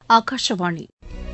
ஆகாஷவாணி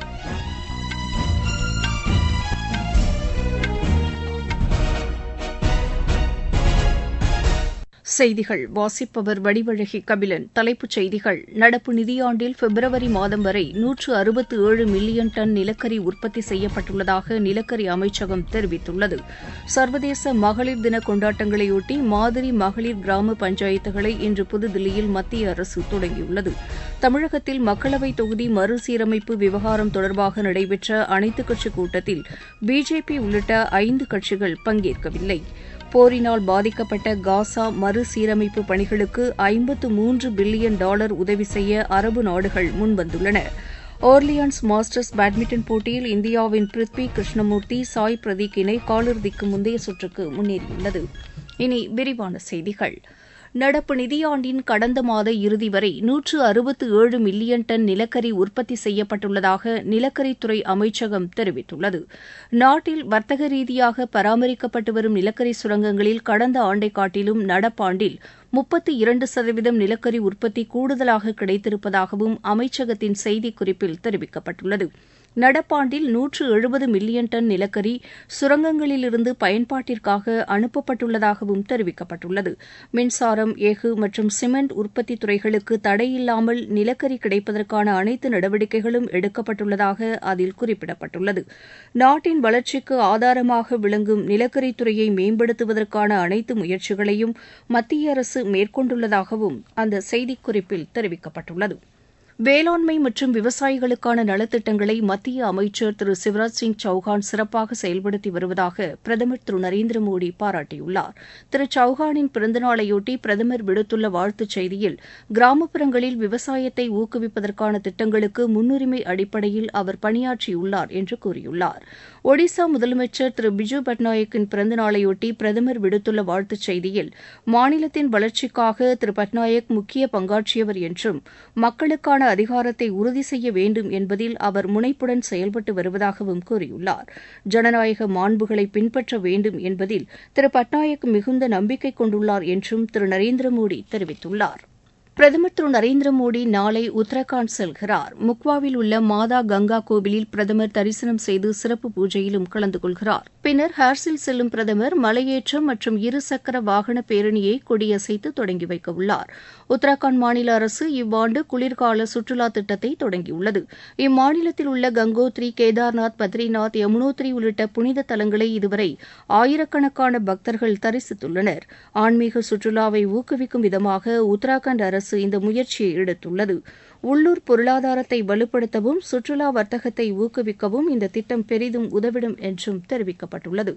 செய்திகள் வாசிப்பவர் வடிவழகி கபிலன் தலைப்புச் செய்திகள் நடப்பு நிதியாண்டில் பிப்ரவரி மாதம் வரை நூற்று அறுபத்து ஏழு மில்லியன் டன் நிலக்கரி உற்பத்தி செய்யப்பட்டுள்ளதாக நிலக்கரி அமைச்சகம் தெரிவித்துள்ளது சர்வதேச மகளிர் தின கொண்டாட்டங்களையொட்டி மாதிரி மகளிர் கிராம பஞ்சாயத்துகளை இன்று புதுதில்லியில் மத்திய அரசு தொடங்கியுள்ளது தமிழகத்தில் மக்களவைத் தொகுதி மறுசீரமைப்பு விவகாரம் தொடர்பாக நடைபெற்ற அனைத்துக் கட்சிக் கூட்டத்தில் பிஜேபி உள்ளிட்ட ஐந்து கட்சிகள் பங்கேற்கவில்லை போரினால் பாதிக்கப்பட்ட காசா மறுசீரமைப்பு பணிகளுக்கு ஐம்பத்து மூன்று பில்லியன் டாலர் உதவி செய்ய அரபு நாடுகள் முன்வந்துள்ளன ஓர்லியான்ஸ் மாஸ்டர்ஸ் பேட்மிண்டன் போட்டியில் இந்தியாவின் பிருத்வி கிருஷ்ணமூர்த்தி சாய் பிரதீக் இணை காலிறுதிக்கு முந்தைய சுற்றுக்கு முன்னேறியுள்ளது இனி விரிவான செய்திகள் நடப்பு நிதியாண்டின் கடந்த மாத இறுதி வரை நூற்று அறுபத்து ஏழு மில்லியன் டன் நிலக்கரி உற்பத்தி செய்யப்பட்டுள்ளதாக நிலக்கரித்துறை அமைச்சகம் தெரிவித்துள்ளது நாட்டில் வர்த்தக ரீதியாக பராமரிக்கப்பட்டு வரும் நிலக்கரி சுரங்கங்களில் கடந்த ஆண்டை காட்டிலும் நடப்பாண்டில் முப்பத்தி இரண்டு சதவீதம் நிலக்கரி உற்பத்தி கூடுதலாக கிடைத்திருப்பதாகவும் அமைச்சகத்தின் செய்திக்குறிப்பில் தெரிவிக்கப்பட்டுள்ளது நடப்பாண்டில் நூற்று எழுபது மில்லியன் டன் நிலக்கரி சுரங்கங்களிலிருந்து பயன்பாட்டிற்காக அனுப்பப்பட்டுள்ளதாகவும் தெரிவிக்கப்பட்டுள்ளது மின்சாரம் எஃகு மற்றும் சிமெண்ட் உற்பத்தி துறைகளுக்கு தடையில்லாமல் நிலக்கரி கிடைப்பதற்கான அனைத்து நடவடிக்கைகளும் எடுக்கப்பட்டுள்ளதாக அதில் குறிப்பிடப்பட்டுள்ளது நாட்டின் வளர்ச்சிக்கு ஆதாரமாக விளங்கும் நிலக்கரித்துறையை மேம்படுத்துவதற்கான அனைத்து முயற்சிகளையும் மத்திய அரசு மேற்கொண்டுள்ளதாகவும் அந்த செய்திக்குறிப்பில் தெரிவிக்கப்பட்டுள்ளது வேளாண்மை மற்றும் விவசாயிகளுக்கான நலத்திட்டங்களை மத்திய அமைச்சர் திரு சிவராஜ் சிங் சௌஹான் சிறப்பாக செயல்படுத்தி வருவதாக பிரதமர் திரு நரேந்திர மோடி பாராட்டியுள்ளார் திரு சௌஹானின் பிறந்தநாளையொட்டி பிரதமர் விடுத்துள்ள வாழ்த்துச் செய்தியில் கிராமப்புறங்களில் விவசாயத்தை ஊக்குவிப்பதற்கான திட்டங்களுக்கு முன்னுரிமை அடிப்படையில் அவர் பணியாற்றியுள்ளார் என்று கூறியுள்ளார் ஒடிசா முதலமைச்சர் திரு பிஜு பட்நாயக்கின் பிறந்தநாளையொட்டி பிரதமர் விடுத்துள்ள வாழ்த்துச் செய்தியில் மாநிலத்தின் வளர்ச்சிக்காக திரு பட்நாயக் முக்கிய பங்காற்றியவர் என்றும் மக்களுக்கான அதிகாரத்தை உறுதி செய்ய வேண்டும் என்பதில் அவர் முனைப்புடன் செயல்பட்டு வருவதாகவும் கூறியுள்ளார் ஜனநாயக மாண்புகளை பின்பற்ற வேண்டும் என்பதில் திரு பட்நாயக் மிகுந்த நம்பிக்கை கொண்டுள்ளார் என்றும் திரு நரேந்திர மோடி தெரிவித்துள்ளார் பிரதமர் திரு நரேந்திர மோடி நாளை உத்தரகாண்ட் செல்கிறார் முக்வாவில் உள்ள மாதா கங்கா கோவிலில் பிரதமர் தரிசனம் செய்து சிறப்பு பூஜையிலும் கலந்து கொள்கிறார் பின்னர் ஹார்சில் செல்லும் பிரதமர் மலையேற்றம் மற்றும் இருசக்கர வாகன பேரணியை கொடியசைத்து தொடங்கி வைக்க உள்ளார் உத்தரகாண்ட் மாநில அரசு இவ்வாண்டு குளிர்கால சுற்றுலா திட்டத்தை தொடங்கியுள்ளது இம்மாநிலத்தில் உள்ள கங்கோத்ரி கேதார்நாத் பத்ரிநாத் யமுனோத்ரி உள்ளிட்ட புனித தலங்களை இதுவரை ஆயிரக்கணக்கான பக்தர்கள் தரிசித்துள்ளனர் ஆன்மீக சுற்றுலாவை ஊக்குவிக்கும் விதமாக உத்தரகாண்ட் அரசு இந்த முயற்சியை எடுத்துள்ளது உள்ளூர் பொருளாதாரத்தை வலுப்படுத்தவும் சுற்றுலா வர்த்தகத்தை ஊக்குவிக்கவும் இந்த திட்டம் பெரிதும் உதவிடும் என்றும் தெரிவிக்கப்பட்டுள்ளது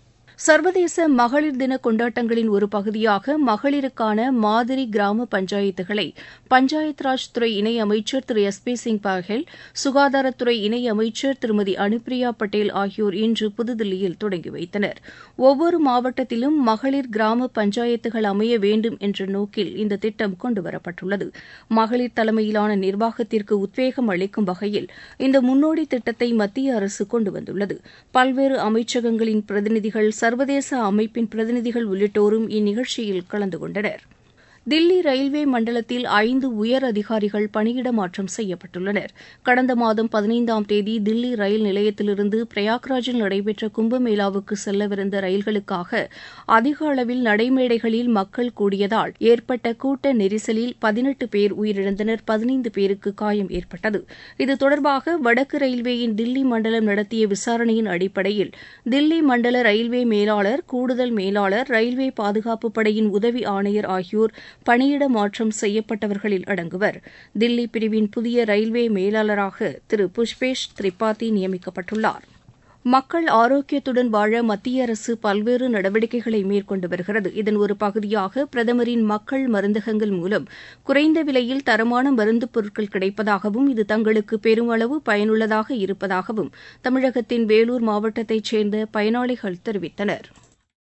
சர்வதேச மகளிர் தின கொண்டாட்டங்களின் ஒரு பகுதியாக மகளிருக்கான மாதிரி கிராம பஞ்சாயத்துகளை பஞ்சாயத் ராஜ் துறை இணை அமைச்சர் திரு எஸ் பி சிங் பாஹெல் சுகாதாரத்துறை இணை அமைச்சர் திருமதி அனுப்பிரியா பட்டேல் ஆகியோர் இன்று புதுதில்லியில் தொடங்கி வைத்தனர் ஒவ்வொரு மாவட்டத்திலும் மகளிர் கிராம பஞ்சாயத்துகள் அமைய வேண்டும் என்ற நோக்கில் இந்த திட்டம் கொண்டுவரப்பட்டுள்ளது மகளிர் தலைமையிலான நிர்வாகத்திற்கு உத்வேகம் அளிக்கும் வகையில் இந்த முன்னோடி திட்டத்தை மத்திய அரசு கொண்டு வந்துள்ளது பல்வேறு அமைச்சகங்களின் பிரதிநிதிகள் சர்வதேச அமைப்பின் பிரதிநிதிகள் உள்ளிட்டோரும் இந்நிகழ்ச்சியில் கலந்து கொண்டனர் தில்லி ரயில்வே மண்டலத்தில் ஐந்து உயர் அதிகாரிகள் பணியிட மாற்றம் செய்யப்பட்டுள்ளனர் கடந்த மாதம் பதினைந்தாம் தேதி தில்லி ரயில் நிலையத்திலிருந்து பிரயாக்ராஜில் நடைபெற்ற கும்பமேளாவுக்கு செல்லவிருந்த ரயில்களுக்காக அதிக அளவில் நடைமேடைகளில் மக்கள் கூடியதால் ஏற்பட்ட கூட்ட நெரிசலில் பதினெட்டு பேர் உயிரிழந்தனர் பதினைந்து பேருக்கு காயம் ஏற்பட்டது இது தொடர்பாக வடக்கு ரயில்வேயின் தில்லி மண்டலம் நடத்திய விசாரணையின் அடிப்படையில் தில்லி மண்டல ரயில்வே மேலாளர் கூடுதல் மேலாளர் ரயில்வே பாதுகாப்பு படையின் உதவி ஆணையர் ஆகியோர் பணியிட மாற்றம் செய்யப்பட்டவர்களில் அடங்குவர் தில்லி பிரிவின் புதிய ரயில்வே மேலாளராக திரு புஷ்பேஷ் திரிபாதி நியமிக்கப்பட்டுள்ளார் மக்கள் ஆரோக்கியத்துடன் வாழ மத்திய அரசு பல்வேறு நடவடிக்கைகளை மேற்கொண்டு வருகிறது இதன் ஒரு பகுதியாக பிரதமரின் மக்கள் மருந்தகங்கள் மூலம் குறைந்த விலையில் தரமான மருந்துப் பொருட்கள் கிடைப்பதாகவும் இது தங்களுக்கு பெருமளவு பயனுள்ளதாக இருப்பதாகவும் தமிழகத்தின் வேலூர் மாவட்டத்தைச் சேர்ந்த பயனாளிகள் தெரிவித்தனா்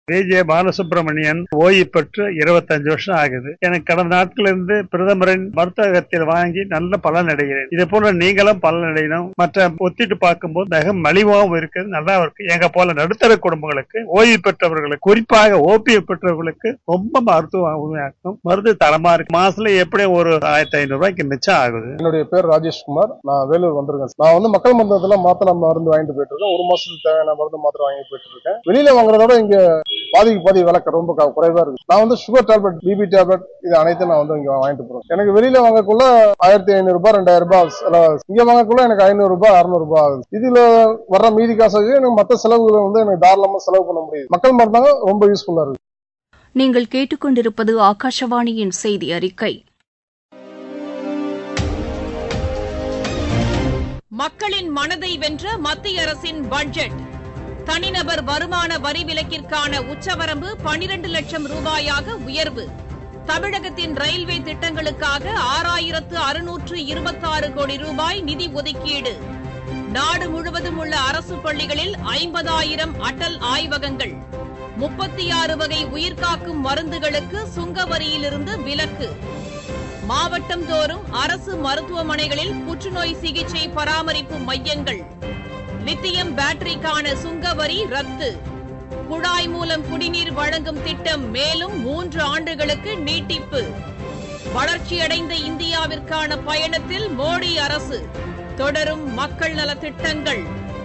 வி ஜே பாலசுப்ரமணியன் ஓய்வு பெற்று இருபத்தஞ்சு வருஷம் ஆகுது எனக்கு கடந்த நாட்கள் இருந்து பிரதமரின் மருத்துவகத்தில் வாங்கி நல்ல பலன் அடைகிறேன் இதே போல நீங்களும் பலன் அடையணும் மற்ற ஒத்திட்டு பார்க்கும்போது மிக மலிவாகவும் இருக்குது நல்லா இருக்கு எங்க போல நடுத்தர குடும்பங்களுக்கு ஓய்வு பெற்றவர்களுக்கு குறிப்பாக ஓபிஎஃப் பெற்றவர்களுக்கு ரொம்ப மருத்துவம் இருக்கும் மருந்து தரமா இருக்கு மாசத்துல எப்படியும் ஒரு ஆயிரத்தி ஐநூறு ரூபாய்க்கு மிச்சம் ஆகுது என்னுடைய பேர் ராஜேஷ்குமார் நான் வேலூர் வந்திருக்கேன் நான் வந்து மக்கள் மருந்தகத்துல மாத்திரை மருந்து வாங்கிட்டு போயிட்டு இருக்கேன் ஒரு மாசத்துக்கு தேவையான மருந்து மாத்திரை வாங்கிட்டு போயிட்டு இருக்கேன் வெளியில வாங்குறத விட இங்க பாதிக்கு பாதி விலை ரொம்ப க- குறைவா இருக்கு நான் வந்து சுகர் டேப்லெட் பிபி டேப்லெட் இது அனைத்தும் நான் வந்து இங்க வாங்கிட்டு போறேன் எனக்கு வெளியில வாங்கக்குள்ள ஆயிரத்தி ஐநூறு ரூபாய் ரெண்டாயிரம் ரூபாய் செலவாகுது இங்க வாங்கக்குள்ள எனக்கு ஐநூறு ரூபாய் அறுநூறு ரூபாய் ஆகுது இதுல வர்ற மீதி காசுக்கு எனக்கு மத்த செலவுகளை வந்து எனக்கு தாராளமா செலவு பண்ண முடியுது மக்கள் மருந்தகம் ரொம்ப யூஸ்ஃபுல்லா இருக்கு நீங்கள் கேட்டுக்கொண்டிருப்பது ஆகாஷவாணியின் செய்தி அறிக்கை மக்களின் மனதை வென்ற மத்திய அரசின் பட்ஜெட் தனிநபர் வருமான வரி விலக்கிற்கான உச்சவரம்பு பனிரண்டு லட்சம் ரூபாயாக உயர்வு தமிழகத்தின் ரயில்வே திட்டங்களுக்காக ஆறாயிரத்து அறுநூற்று இருபத்தாறு கோடி ரூபாய் நிதி ஒதுக்கீடு நாடு முழுவதும் உள்ள அரசு பள்ளிகளில் ஐம்பதாயிரம் அடல் ஆய்வகங்கள் முப்பத்தி ஆறு வகை உயிர்காக்கும் மருந்துகளுக்கு சுங்க வரியிலிருந்து விலக்கு மாவட்டம் தோறும் அரசு மருத்துவமனைகளில் புற்றுநோய் சிகிச்சை பராமரிப்பு மையங்கள் லித்தியம் பேட்டரிக்கான சுங்க வரி ரத்து குழாய் மூலம் குடிநீர் வழங்கும் திட்டம் மேலும் மூன்று ஆண்டுகளுக்கு நீட்டிப்பு வளர்ச்சியடைந்த இந்தியாவிற்கான பயணத்தில் மோடி அரசு தொடரும் மக்கள் நலத் திட்டங்கள்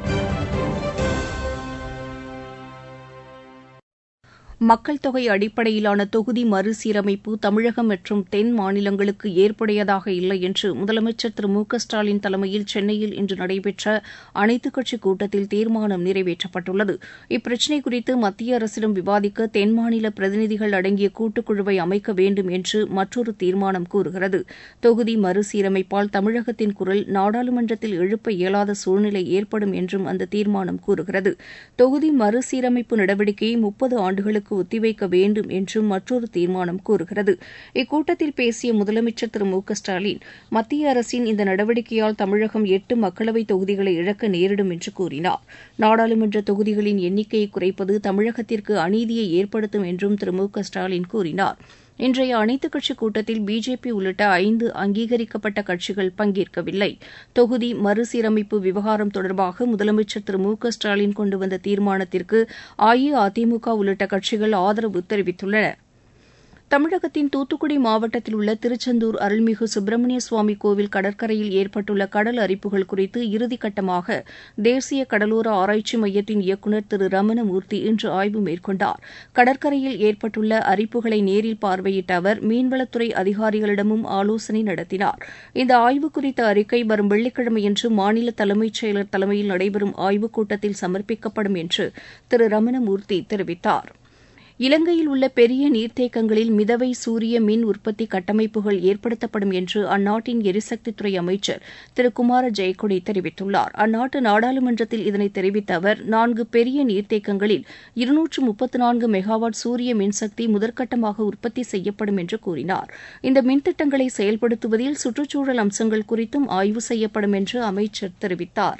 மக்கள் தொகை அடிப்படையிலான தொகுதி மறுசீரமைப்பு தமிழகம் மற்றும் தென் மாநிலங்களுக்கு ஏற்புடையதாக இல்லை என்று முதலமைச்சர் திரு மு க ஸ்டாலின் தலைமையில் சென்னையில் இன்று நடைபெற்ற அனைத்துக் கட்சிக் கூட்டத்தில் தீர்மானம் நிறைவேற்றப்பட்டுள்ளது இப்பிரச்சினை குறித்து மத்திய அரசிடம் விவாதிக்க தென் மாநில பிரதிநிதிகள் அடங்கிய கூட்டுக்குழுவை அமைக்க வேண்டும் என்று மற்றொரு தீர்மானம் கூறுகிறது தொகுதி மறுசீரமைப்பால் தமிழகத்தின் குரல் நாடாளுமன்றத்தில் எழுப்ப இயலாத சூழ்நிலை ஏற்படும் என்றும் அந்த தீர்மானம் கூறுகிறது தொகுதி மறுசீரமைப்பு நடவடிக்கையை முப்பது ஆண்டுகளுக்கு ஒத்திவைக்க வேண்டும் என்றும் மற்றொரு தீர்மானம் கூறுகிறது இக்கூட்டத்தில் பேசிய முதலமைச்சர் திரு மு க ஸ்டாலின் மத்திய அரசின் இந்த நடவடிக்கையால் தமிழகம் எட்டு மக்களவைத் தொகுதிகளை இழக்க நேரிடும் என்று கூறினார் நாடாளுமன்ற தொகுதிகளின் எண்ணிக்கையை குறைப்பது தமிழகத்திற்கு அநீதியை ஏற்படுத்தும் என்றும் திரு மு க ஸ்டாலின் கூறினார் இன்றைய அனைத்துக் கட்சிக் கூட்டத்தில் பிஜேபி உள்ளிட்ட ஐந்து அங்கீகரிக்கப்பட்ட கட்சிகள் பங்கேற்கவில்லை தொகுதி மறுசீரமைப்பு விவகாரம் தொடர்பாக முதலமைச்சர் திரு மு க ஸ்டாலின் கொண்டு வந்த தீர்மானத்திற்கு அஇஅதிமுக உள்ளிட்ட கட்சிகள் ஆதரவு தெரிவித்துள்ளன தமிழகத்தின் தூத்துக்குடி மாவட்டத்தில் உள்ள திருச்செந்தூர் அருள்மிகு சுப்பிரமணிய சுவாமி கோவில் கடற்கரையில் ஏற்பட்டுள்ள கடல் அரிப்புகள் குறித்து இறுதிக்கட்டமாக தேசிய கடலோர ஆராய்ச்சி மையத்தின் இயக்குநர் திரு ரமணமூர்த்தி இன்று ஆய்வு மேற்கொண்டார் கடற்கரையில் ஏற்பட்டுள்ள அரிப்புகளை நேரில் பார்வையிட்ட அவர் மீன்வளத்துறை அதிகாரிகளிடமும் ஆலோசனை நடத்தினார் இந்த ஆய்வு குறித்த அறிக்கை வரும் வெள்ளிக்கிழமையன்று மாநில தலைமைச் செயலர் தலைமையில் நடைபெறும் ஆய்வுக் கூட்டத்தில் சமர்ப்பிக்கப்படும் என்று திரு ரமணமூர்த்தி தெரிவித்தார் இலங்கையில் உள்ள பெரிய நீர்த்தேக்கங்களில் மிதவை சூரிய மின் உற்பத்தி கட்டமைப்புகள் ஏற்படுத்தப்படும் என்று அந்நாட்டின் எரிசக்தித்துறை அமைச்சர் திரு குமார ஜெயக்கொடி தெரிவித்துள்ளார் அந்நாட்டு நாடாளுமன்றத்தில் இதனை தெரிவித்த அவர் நான்கு பெரிய நீர்த்தேக்கங்களில் இருநூற்று முப்பத்து நான்கு மெகாவாட் சூரிய மின்சக்தி முதற்கட்டமாக உற்பத்தி செய்யப்படும் என்று கூறினார் இந்த மின்திட்டங்களை செயல்படுத்துவதில் சுற்றுச்சூழல் அம்சங்கள் குறித்தும் ஆய்வு செய்யப்படும் என்று அமைச்சர் தெரிவித்தார்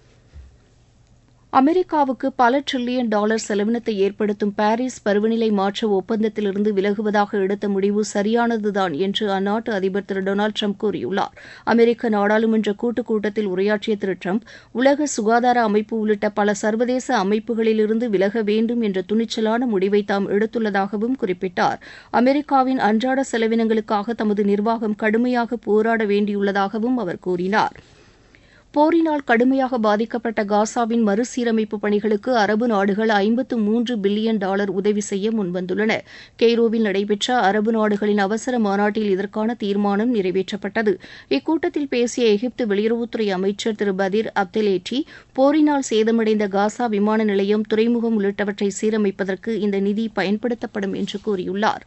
அமெரிக்காவுக்கு பல டிரில்லியன் டாலர் செலவினத்தை ஏற்படுத்தும் பாரிஸ் பருவநிலை மாற்ற ஒப்பந்தத்திலிருந்து விலகுவதாக எடுத்த முடிவு சரியானதுதான் என்று அந்நாட்டு அதிபர் திரு டொனால்டு ட்ரம்ப் கூறியுள்ளார் அமெரிக்க நாடாளுமன்ற கூட்டுக் கூட்டத்தில் உரையாற்றிய திரு ட்ரம்ப் உலக சுகாதார அமைப்பு உள்ளிட்ட பல சர்வதேச அமைப்புகளிலிருந்து விலக வேண்டும் என்ற துணிச்சலான முடிவை தாம் எடுத்துள்ளதாகவும் குறிப்பிட்டார் அமெரிக்காவின் அன்றாட செலவினங்களுக்காக தமது நிர்வாகம் கடுமையாக போராட வேண்டியுள்ளதாகவும் அவர் கூறினார் போரினால் கடுமையாக பாதிக்கப்பட்ட காசாவின் மறுசீரமைப்பு பணிகளுக்கு அரபு நாடுகள் ஐம்பத்து மூன்று பில்லியன் டாலர் உதவி செய்ய முன்வந்துள்ளன கெய்ரோவில் நடைபெற்ற அரபு நாடுகளின் அவசர மாநாட்டில் இதற்கான தீர்மானம் நிறைவேற்றப்பட்டது இக்கூட்டத்தில் பேசிய எகிப்து வெளியுறவுத்துறை அமைச்சர் திரு பதீர் அப்தெலேட்டி போரினால் சேதமடைந்த காசா விமான நிலையம் துறைமுகம் உள்ளிட்டவற்றை சீரமைப்பதற்கு இந்த நிதி பயன்படுத்தப்படும் என்று கூறியுள்ளார்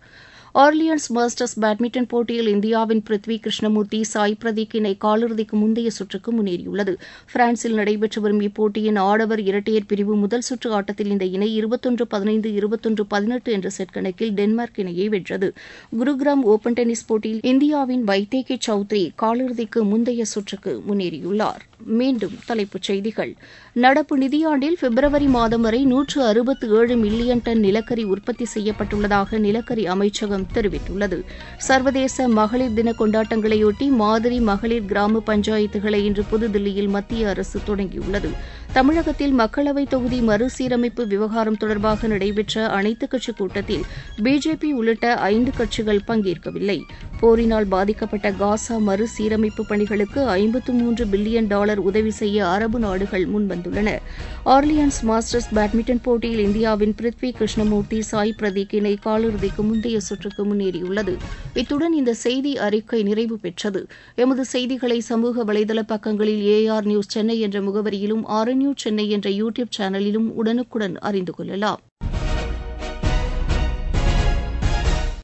ஆர்லியன்ஸ் மாஸ்டர்ஸ் பேட்மிண்டன் போட்டியில் இந்தியாவின் பிருத்வி கிருஷ்ணமூர்த்தி சாய் பிரதீக் இணை காலிறுதிக்கு முந்தைய சுற்றுக்கு முன்னேறியுள்ளது பிரான்சில் நடைபெற்று வரும் இப்போட்டியின் ஆடவர் இரட்டையர் பிரிவு முதல் சுற்று ஆட்டத்தில் இந்த இணை இருபத்தொன்று பதினைந்து இருபத்தொன்று பதினெட்டு என்ற செட் கணக்கில் டென்மார்க் இணையை வென்றது குருகிராம் ஓபன் டென்னிஸ் போட்டியில் இந்தியாவின் வைத்தேகி சௌத்ரி காலிறுதிக்கு முந்தைய சுற்றுக்கு முன்னேறியுள்ளார் மீண்டும் தலைப்புச் செய்திகள் நடப்பு நிதியாண்டில் பிப்ரவரி மாதம் வரை நூற்று அறுபத்து ஏழு மில்லியன் டன் நிலக்கரி உற்பத்தி செய்யப்பட்டுள்ளதாக நிலக்கரி அமைச்சகம் தெரிவித்துள்ளது சர்வதேச மகளிர் தின கொண்டாட்டங்களையொட்டி மாதிரி மகளிர் கிராம பஞ்சாயத்துகளை இன்று புதுதில்லியில் மத்திய அரசு தொடங்கியுள்ளது தமிழகத்தில் மக்களவைத் தொகுதி மறுசீரமைப்பு விவகாரம் தொடர்பாக நடைபெற்ற அனைத்துக் கட்சிக் கூட்டத்தில் பிஜேபி உள்ளிட்ட ஐந்து கட்சிகள் பங்கேற்கவில்லை போரினால் பாதிக்கப்பட்ட காசா மறுசீரமைப்பு பணிகளுக்கு ஐம்பத்து மூன்று பில்லியன் டாலர் உதவி செய்ய அரபு நாடுகள் முன்வந்துள்ளன ஆர்லியன்ஸ் மாஸ்டர்ஸ் பேட்மிண்டன் போட்டியில் இந்தியாவின் பிருத்வி கிருஷ்ணமூர்த்தி சாய் பிரதீக் இணை காலிறுதிக்கு முந்தைய சுற்றுக்கு முன்னேறியுள்ளது இத்துடன் இந்த செய்தி அறிக்கை நிறைவு பெற்றது எமது செய்திகளை சமூக வலைதள பக்கங்களில் ஏஆர் நியூஸ் சென்னை என்ற முகவரியிலும் ஆர் நியூஸ் சென்னை என்ற யூ டியூப் சேனலிலும் உடனுக்குடன் அறிந்து கொள்ளலாம்